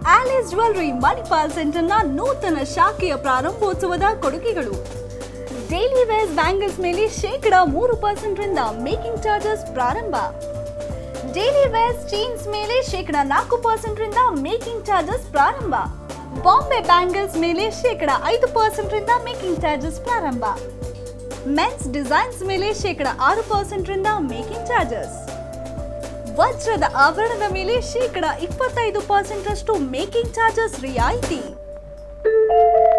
Alice jewellery Manipal ಸೆಂಟರ್ನ ನೂತನ ಶಾಖೆಯ ಪ್ರಾರಂಭೋತ್ಸವದ ಕೊಡುಗೆಗಳು ಡೈಲಿ ವೇಸ್ ಬ್ಯಾಂಗಲ್ಸ್ ಮೇಲೆ ಶೇಕಡ ಮೂರು ಪರ್ಸೆಂಟ್ ರಿಂದ ಮೇಕಿಂಗ್ ಚಾರ್ಜಸ್ ಪ್ರಾರಂಭ ಡೈಲಿ ವೇಸ್ ಚೈನ್ಸ್ ಮೇಲೆ ಶೇಕಡ ನಾಲ್ಕು ಪರ್ಸೆಂಟ್ ರಿಂದ ಮೇಕಿಂಗ್ ಚಾರ್ಜಸ್ ಪ್ರಾರಂಭ ಬಾಂಬೆ ಬ್ಯಾಂಗಲ್ಸ್ ಮೇಲೆ ಶೇಕಡ ಐದು ಪರ್ಸೆಂಟ್ ರಿಂದ ಮೇಕಿಂಗ್ ಚಾರ್ಜಸ್ ಪ್ರಾರಂಭ ಮೆನ್ಸ್ ಡಿಸೈನ್ಸ್ ಮೇಲೆ ಶೇಕಡ ಆರು ಪರ್ಸೆಂಟ್ ರಿಂದ ಮೇಕಿಂಗ್ ಚಾರ್ಜಸ್ ವಜ್ರದ ಆಭರಣದ ಮೇಲೆ ಶೇಕಡ ಇಪ್ಪತ್ತೈದು ಪರ್ಸೆಂಟ್ ಅಷ್ಟು ಮೇಕಿಂಗ್ ಚಾರ್ಜಸ್ ರಿಯಾಯಿತಿ